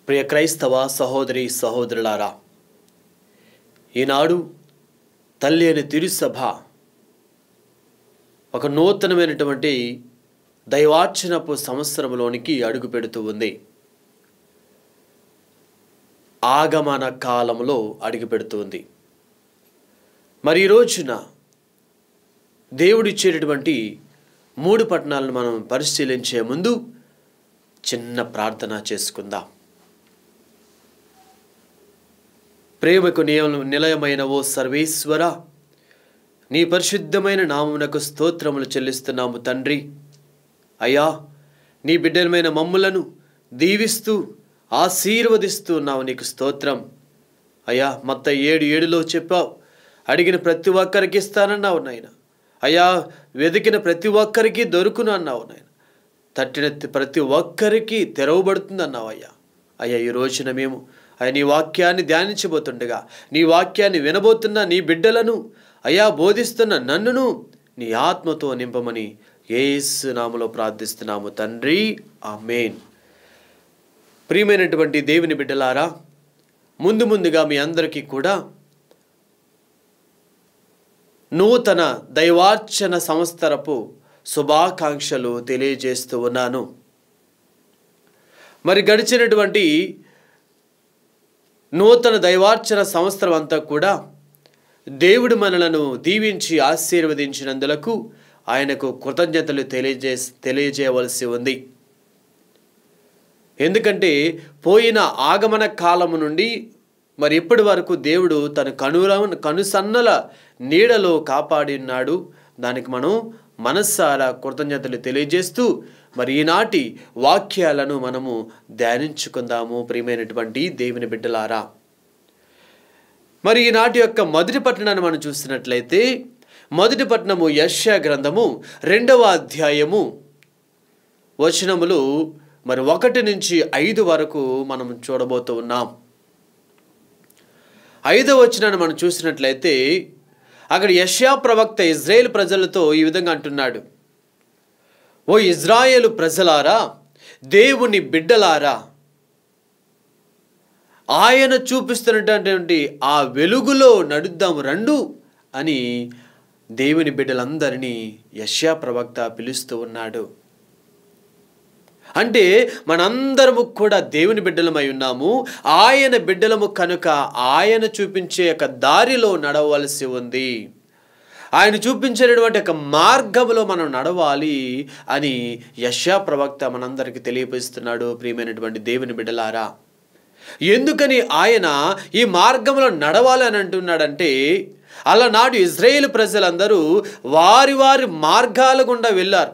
ప్రియ క్రైస్తవ సహోదరి సహోదరులారా ఈనాడు తల్లి అని తిరుసభ ఒక నూతనమైనటువంటి దైవార్చనపు సంవత్సరంలోనికి అడుగు పెడుతూ ఉంది ఆగమన కాలంలో అడుగు పెడుతుంది మరి ఈ రోజున దేవుడిచ్చేటటువంటి మూడు పట్టణాలను మనం పరిశీలించే ముందు చిన్న ప్రార్థన చేసుకుందాం ప్రేమకు నియ- నిలయమైన ఓ సర్వేశ్వర నీ పరిశుద్ధమైన నామమునకు స్తోత్రములు చెల్లిస్తున్నాము తండ్రి అయ్యా నీ బిడ్డలమైన మమ్ములను దీవిస్తూ ఆశీర్వదిస్తూ ఉన్నావు నీకు స్తోత్రం అయ్యా మొత్తం ఏడు ఏడులో చెప్పావు అడిగిన ప్రతి ఒక్కరికి ఇస్తానన్నావు నాయన అయ్యా వెతికిన ప్రతి ఒక్కరికి దొరుకును అన్నావు నాయన తట్టిన ప్రతి ఒక్కరికి తెరవబడుతుంది అన్నావు అయ్యా అయ్యా ఈ రోజున మేము అయ్యా నీ వాక్యాన్ని ధ్యానించబోతుండగా నీ వాక్యాన్ని వినబోతున్న నీ బిడ్డలను అయ్యా బోధిస్తున్న నన్నును నీ ఆత్మతో నింపమని యేసు నామలో ప్రార్థిస్తున్నాము తండ్రి ఆమేన్ ప్రియమైనటువంటి దేవుని బిడ్డలారా ముందు ముందుగా మీ అందరికీ కూడా నూతన దైవార్చన సంవత్సరపు శుభాకాంక్షలు తెలియజేస్తూ ఉన్నాను మరి గడిచినటువంటి నూతన దైవార్చన సంవత్సరం అంతా కూడా దేవుడు మనలను దీవించి ఆశీర్వదించినందులకు ఆయనకు కృతజ్ఞతలు తెలియజే తెలియజేయవలసి ఉంది ఎందుకంటే పోయిన ఆగమన కాలము నుండి మరి ఇప్పటి వరకు దేవుడు తన కనుల కనుసన్నల నీడలో కాపాడినాడు దానికి మనం మనస్సారా కృతజ్ఞతలు తెలియజేస్తూ మరి ఈనాటి వాక్యాలను మనము ధ్యానించుకుందాము ప్రియమైనటువంటి దేవుని బిడ్డలారా మరి ఈనాటి యొక్క మొదటి పట్టణాన్ని మనం చూసినట్లయితే మొదటి పట్టణము యశ్యా గ్రంథము రెండవ అధ్యాయము వచనములు మరి ఒకటి నుంచి ఐదు వరకు మనం చూడబోతూ ఉన్నాం ఐదవ వచనాన్ని మనం చూసినట్లయితే అక్కడ యష్యా ప్రవక్త ఇజ్రాయేల్ ప్రజలతో ఈ విధంగా అంటున్నాడు ఓ ఇజ్రాయేలు ప్రజలారా దేవుని బిడ్డలారా ఆయన చూపిస్తున్నటువంటి ఆ వెలుగులో నడుద్దాం రండు అని దేవుని బిడ్డలందరినీ యష్యా ప్రవక్త పిలుస్తూ ఉన్నాడు అంటే మనందరము కూడా దేవుని బిడ్డలమై ఉన్నాము ఆయన బిడ్డలము కనుక ఆయన చూపించే ఒక దారిలో నడవలసి ఉంది ఆయన చూపించేటటువంటి ఒక మార్గంలో మనం నడవాలి అని యశా ప్రవక్త మనందరికీ తెలియపరుస్తున్నాడు ప్రియమైనటువంటి దేవుని బిడ్డలారా ఎందుకని ఆయన ఈ మార్గంలో నడవాలి అని అంటున్నాడంటే అలనాడు ఇజ్రాయేల్ ప్రజలందరూ వారి వారి మార్గాల గుండా వెళ్ళారు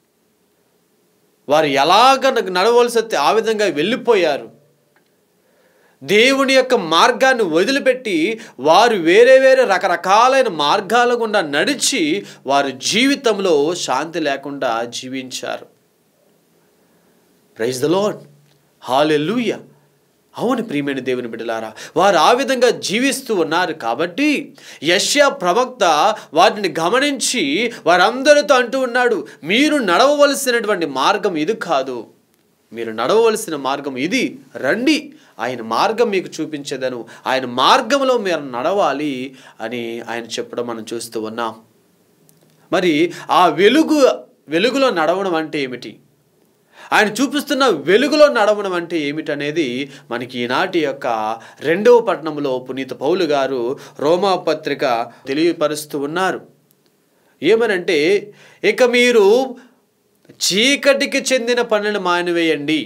వారు ఎలాగ నడవలసి వస్తే ఆ విధంగా వెళ్ళిపోయారు దేవుని యొక్క మార్గాన్ని వదిలిపెట్టి వారు వేరే వేరే రకరకాలైన మార్గాల గుండా నడిచి వారి జీవితంలో శాంతి లేకుండా జీవించారు ప్రైజ్ ద లాడ్ హాలెలూయ అవును ప్రియమైన దేవుని బిడ్డలారా వారు ఆ విధంగా జీవిస్తూ ఉన్నారు కాబట్టి యష్యా ప్రవక్త వాటిని గమనించి వారందరితో అంటూ ఉన్నాడు మీరు నడవవలసినటువంటి మార్గం ఇది కాదు మీరు నడవవలసిన మార్గం ఇది రండి ఆయన మార్గం మీకు చూపించేదను ఆయన మార్గంలో మీరు నడవాలి అని ఆయన చెప్పడం మనం చూస్తూ ఉన్నాం మరి ఆ వెలుగు వెలుగులో నడవడం అంటే ఏమిటి ఆయన చూపిస్తున్న వెలుగులో నడవడం అంటే ఏమిటనేది మనకి ఈనాటి యొక్క రెండవ పట్టణంలో పునీత పౌలు గారు రోమా పత్రిక తెలియపరుస్తూ ఉన్నారు ఏమనంటే ఇక మీరు చీకటికి చెందిన పనులను మానివేయండి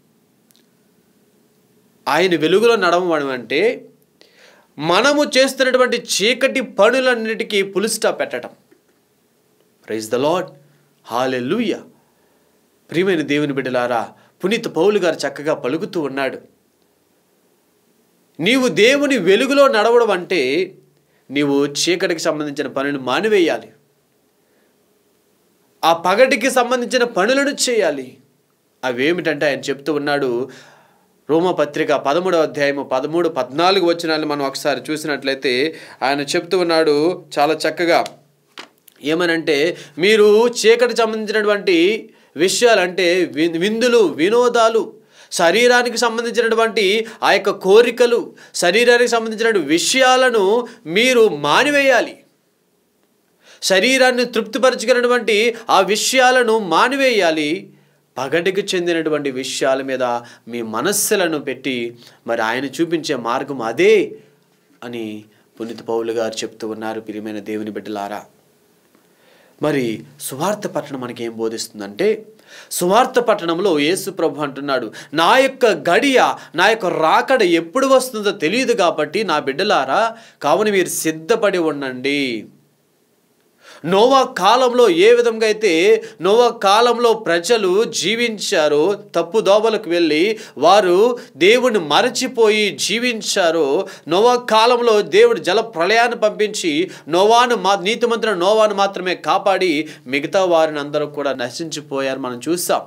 ఆయన వెలుగులో నడవడం అంటే మనము చేస్తున్నటువంటి చీకటి పనులన్నిటికీ పులిస్టా పెట్టడం ప్రైజ్ ద లాడ్ హాలెల్లుయ ప్రియమైన దేవుని బిడ్డలారా పునీత్ పౌలు గారు చక్కగా పలుకుతూ ఉన్నాడు నీవు దేవుని వెలుగులో నడవడం అంటే నీవు చీకటికి సంబంధించిన పనులను మానివేయాలి ఆ పగటికి సంబంధించిన పనులను చేయాలి అవేమిటంటే ఆయన చెప్తూ ఉన్నాడు రోమపత్రిక పదమూడవ అధ్యాయము పదమూడు పద్నాలుగు వచనాలు మనం ఒకసారి చూసినట్లయితే ఆయన చెప్తూ ఉన్నాడు చాలా చక్కగా ఏమనంటే మీరు చీకటి సంబంధించినటువంటి విషయాలు అంటే వి- విందులు వినోదాలు శరీరానికి సంబంధించినటువంటి ఆ యొక్క కోరికలు శరీరానికి సంబంధించినటువంటి విషయాలను మీరు మానివేయాలి శరీరాన్ని తృప్తిపరచుకున్నటువంటి ఆ విషయాలను మానివేయాలి పగటికి చెందినటువంటి విషయాల మీద మీ మనస్సులను పెట్టి మరి ఆయన చూపించే మార్గం అదే అని పునీత పౌలు గారు చెప్తూ ఉన్నారు ప్రియమైన దేవుని బిడ్డలారా మరి సువార్త పట్టణం మనకి ఏం బోధిస్తుందంటే సువార్త పట్టణంలో యేసు ప్రభు అంటున్నాడు నా యొక్క గడియ నా యొక్క రాకడ ఎప్పుడు వస్తుందో తెలియదు కాబట్టి నా బిడ్డలారా కావున మీరు సిద్ధపడి ఉండండి నోవా కాలంలో ఏ విధంగా అయితే నోవా కాలంలో ప్రజలు జీవించారో తప్పు దోవలకు వెళ్ళి వారు దేవుని మరచిపోయి జీవించారో నోవా కాలంలో దేవుడు జల ప్రళయాన్ని పంపించి నోవాను మా నీతిమంతుల నోవాను మాత్రమే కాపాడి మిగతా వారిని అందరూ కూడా నశించిపోయారు మనం చూసాం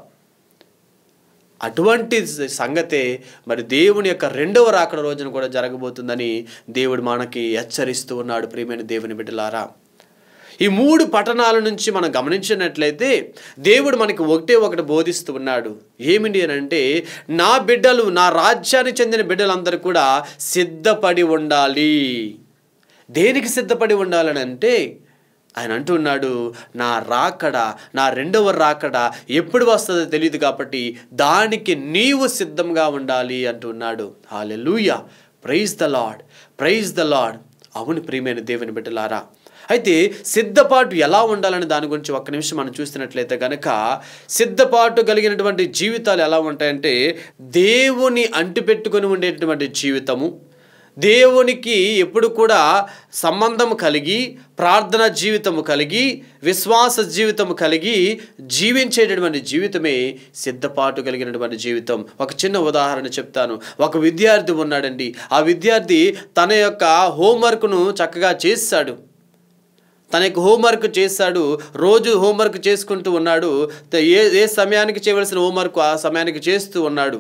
అటువంటి సంగతే మరి దేవుని యొక్క రెండవ రాకడ రోజున కూడా జరగబోతుందని దేవుడు మనకి హెచ్చరిస్తూ ఉన్నాడు ప్రియమైన దేవుని బిడ్డలారా ఈ మూడు పట్టణాల నుంచి మనం గమనించినట్లయితే దేవుడు మనకి ఒకటే ఒకటి బోధిస్తూ ఉన్నాడు ఏమిటి అని అంటే నా బిడ్డలు నా రాజ్యానికి చెందిన బిడ్డలందరూ కూడా సిద్ధపడి ఉండాలి దేనికి సిద్ధపడి ఉండాలని అంటే ఆయన అంటున్నాడు నా రాకడ నా రెండవ రాకడ ఎప్పుడు వస్తుందో తెలియదు కాబట్టి దానికి నీవు సిద్ధంగా ఉండాలి అంటున్నాడు hallelujah praise the Lord praise the Lord అవును ప్రియమైన దేవుని బిడ్డలారా అయితే సిద్ధపాటు ఎలా ఉండాలని దాని గురించి ఒక్క నిమిషం మనం చూస్తున్నట్లయితే కనుక సిద్ధపాటు కలిగినటువంటి జీవితాలు ఎలా ఉంటాయంటే దేవుని అంటిపెట్టుకొని ఉండేటటువంటి జీవితము దేవునికి ఎప్పుడు కూడా సంబంధం కలిగి ప్రార్థన జీవితము కలిగి విశ్వాస జీవితము కలిగి జీవించేటటువంటి జీవితమే సిద్ధపాటు కలిగినటువంటి జీవితం ఒక చిన్న ఉదాహరణ చెప్తాను ఒక విద్యార్థి ఉన్నాడండి ఆ విద్యార్థి తన యొక్క హోంవర్క్ను చక్కగా చేశాడు తన యొక్క హోంవర్క్ చేశాడు రోజు హోంవర్క్ చేసుకుంటూ ఉన్నాడు త- ఏ ఏ సమయానికి చేయవలసిన హోంవర్క్ ఆ సమయానికి చేస్తూ ఉన్నాడు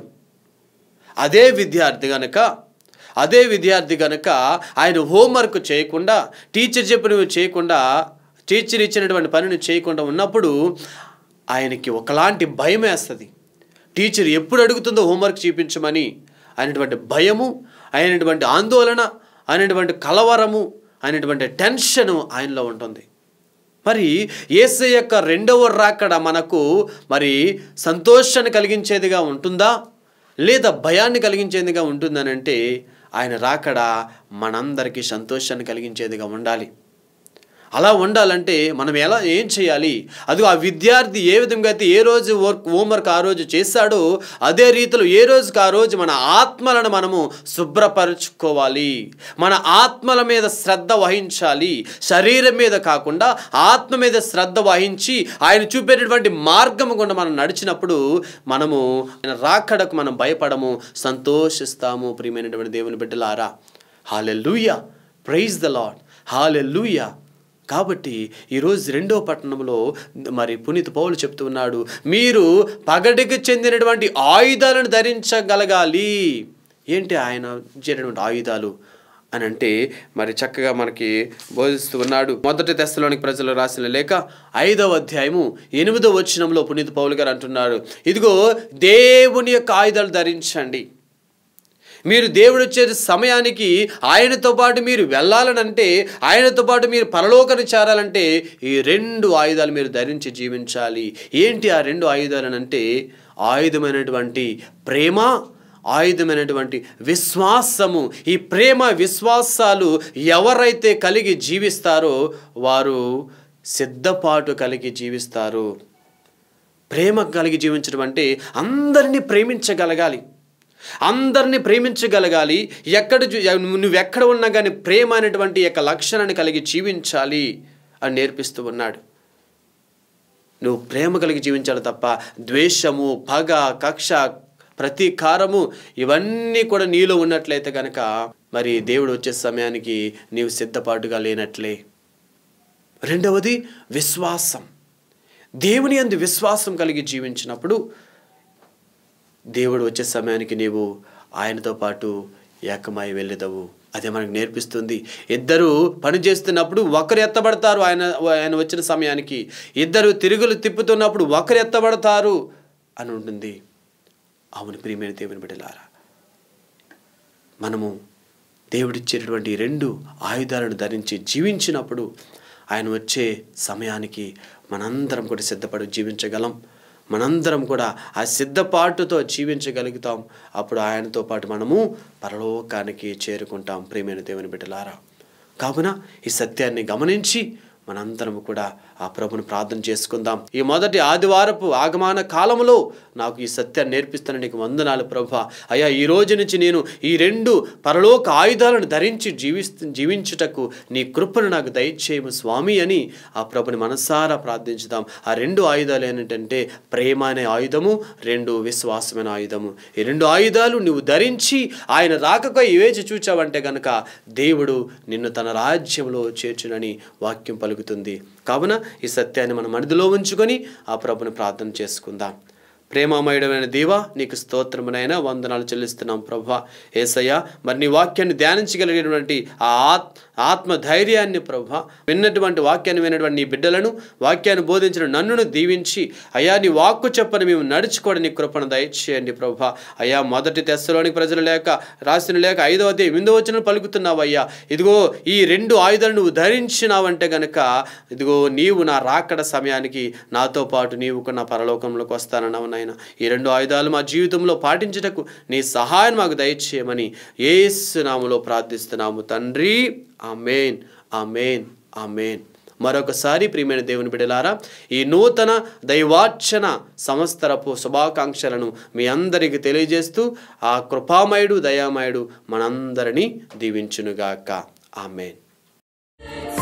అదే విద్యార్థి గనక అదే విద్యార్థి గనక ఆయన హోంవర్క్ చేయకుండా టీచర్ చెప్పినవి చేయకుండా టీచర్ ఇచ్చినటువంటి పనిని చేయకుండా ఉన్నప్పుడు ఆయనకి ఒకలాంటి భయం వేస్తుంది టీచర్ ఎప్పుడు అడుగుతుందో హోంవర్క్ చూపించమని అయినటువంటి భయము అయినటువంటి ఆందోళన అయినటువంటి కలవరము అయినటువంటి టెన్షను ఆయనలో ఉంటుంది మరి యేసు యొక్క రెండవ రాకడ మనకు మరి సంతోషాన్ని కలిగించేదిగా ఉంటుందా లేదా భయాన్ని కలిగించేదిగా ఉంటుందని అంటే ఆయన రాకడ మనందరికీ సంతోషాన్ని కలిగించేదిగా ఉండాలి అలా ఉండాలంటే మనం ఎలా ఏం చేయాలి అది ఆ విద్యార్థి ఏ విధంగా అయితే ఏ రోజు వర్క్ హోంవర్క్ ఆ రోజు చేశాడో అదే రీతిలో ఏ రోజుకి ఆ రోజు మన ఆత్మలను మనము శుభ్రపరచుకోవాలి మన ఆత్మల మీద శ్రద్ధ వహించాలి శరీరం మీద కాకుండా ఆత్మ మీద శ్రద్ధ వహించి ఆయన చూపేటటువంటి మార్గం గుండా మనం నడిచినప్పుడు మనము ఆయన రాకడకు మనం భయపడము సంతోషిస్తాము ప్రియమైనటువంటి దేవుని బిడ్డలారా hallelujah praise the Lord hallelujah కాబట్టి ఈరోజు రెండో పట్టణంలో మరి పునీత్ పౌలు చెప్తూ ఉన్నాడు మీరు పగటికి చెందినటువంటి ఆయుధాలను ధరించగలగాలి ఏంటి ఆయన చేసినటువంటి ఆయుధాలు అని అంటే మరి చక్కగా మనకి బోధిస్తూ ఉన్నాడు మొదటి తెస్తలోనికి ప్రజలు రాసిన లేక ఐదవ అధ్యాయము ఎనిమిదవ వచనంలో పునీత్ పౌలు గారు అంటున్నారు ఇదిగో దేవుని యొక్క ఆయుధాలు ధరించండి మీరు దేవుడు వచ్చే సమయానికి ఆయనతో పాటు మీరు వెళ్ళాలనంటే ఆయనతో పాటు మీరు పరలోకను చేరాలంటే ఈ రెండు ఆయుధాలు మీరు ధరించి జీవించాలి ఏంటి ఆ రెండు ఆయుధాలు అంటే ఆయుధమైనటువంటి ప్రేమ ఆయుధమైనటువంటి విశ్వాసము ఈ ప్రేమ విశ్వాసాలు ఎవరైతే కలిగి జీవిస్తారో వారు సిద్ధపాటు కలిగి జీవిస్తారు ప్రేమ కలిగి జీవించడం అంటే అందరినీ ప్రేమించగలగాలి అందరినీ ప్రేమించగలగాలి ఎక్కడ చూ- నువ్వు ఎక్కడ ఉన్నా కానీ ప్రేమ అనేటువంటి యొక్క లక్షణాన్ని కలిగి జీవించాలి అని నేర్పిస్తూ ఉన్నాడు నువ్వు ప్రేమ కలిగి జీవించాలి తప్ప ద్వేషము పగ కక్ష ప్రతీకారము ఇవన్నీ కూడా నీలో ఉన్నట్లయితే కనుక మరి దేవుడు వచ్చే సమయానికి నీవు సిద్ధపాటుగా లేనట్లే రెండవది విశ్వాసం దేవుని అందు విశ్వాసం కలిగి జీవించినప్పుడు దేవుడు వచ్చే సమయానికి నీవు ఆయనతో పాటు ఏకమై వెళ్ళేదవు అదే మనకు నేర్పిస్తుంది ఇద్దరు పని చేస్తున్నప్పుడు ఒకరు ఎత్తబడతారు ఆయన ఆయన వచ్చిన సమయానికి ఇద్దరు తిరుగులు తిప్పుతున్నప్పుడు ఒకరు ఎత్తబడతారు అని ఉంటుంది అవును ప్రియమైన దేవుని బిడ్డలారా మనము దేవుడిచ్చేటటువంటి ఈ రెండు ఆయుధాలను ధరించి జీవించినప్పుడు ఆయన వచ్చే సమయానికి మనందరం కూడా సిద్ధపడి జీవించగలం మనందరం కూడా ఆ సిద్ధపాటుతో జీవించగలుగుతాం అప్పుడు ఆయనతో పాటు మనము పరలోకానికి చేరుకుంటాం ప్రియమైన దేవుని బిడ్డలారా కావున ఈ సత్యాన్ని గమనించి మనందరం కూడా ఆ ప్రభుని ప్రార్థన చేసుకుందాం ఈ మొదటి ఆదివారపు ఆగమాన కాలంలో నాకు ఈ సత్యాన్ని నేర్పిస్తున్న నీకు వందనాలు ప్రభు అయ్యా ఈ రోజు నుంచి నేను ఈ రెండు పరలోక ఆయుధాలను ధరించి జీవిస్తు జీవించుటకు నీ కృపను నాకు దయచేయము స్వామి అని ఆ ప్రభుని మనసారా ప్రార్థించుదాం ఆ రెండు ఆయుధాలు ఏంటంటే ప్రేమ అనే ఆయుధము రెండు విశ్వాసమైన ఆయుధము ఈ రెండు ఆయుధాలు నువ్వు ధరించి ఆయన రాకకై వేచి చూచావంటే గనక దేవుడు నిన్ను తన రాజ్యంలో చేర్చునని వాక్యం పలుకుతుంది కావున ఈ సత్యాన్ని మనం మనదిలో ఉంచుకొని ఆ ప్రభుని ప్రార్థన చేసుకుందాం ప్రేమామయుడమైన దేవా నీకు స్తోత్రమునైనా వందనాలు చెల్లిస్తున్నాం ప్రభా ఏసయ్య మరి నీ వాక్యాన్ని ధ్యానించగలిగినటువంటి ఆ ఆత్ ఆత్మ ధైర్యాన్ని ప్రభా విన్నటువంటి వాక్యాన్ని విన్నటువంటి నీ బిడ్డలను వాక్యాన్ని బోధించిన నన్నును దీవించి అయ్యా నీ వాక్కు చెప్పని మేము నడుచుకోవడం నీ కృపను దయచేయండి ప్రభా అయ్యా మొదటి తెస్సలోని ప్రజలు లేక రాసిన లేక ఐదవ అధ్యాయం ఎనిమిదవ వచ్చిన పలుకుతున్నావు అయ్యా ఇదిగో ఈ రెండు ఆయుధాలు నువ్వు ధరించినావంటే గనక ఇదిగో నీవు నా రాకడ సమయానికి నాతో పాటు నీవు కూడా నా పరలోకంలోకి వస్తానన్నావు నాయన ఈ రెండు ఆయుధాలు మా జీవితంలో పాటించుటకు నీ సహాయం మాకు దయచేయమని ఏసు నామలో ప్రార్థిస్తున్నాము తండ్రి ఆమెన్ ఆమెన్ ఆమెన్ మరొకసారి ప్రియమైన దేవుని బిడలారా ఈ నూతన దైవార్చన సంవత్సరపు శుభాకాంక్షలను మీ అందరికీ తెలియజేస్తూ ఆ కృపామయుడు దయామయుడు మనందరినీ దీవించునుగాక ఆమెన్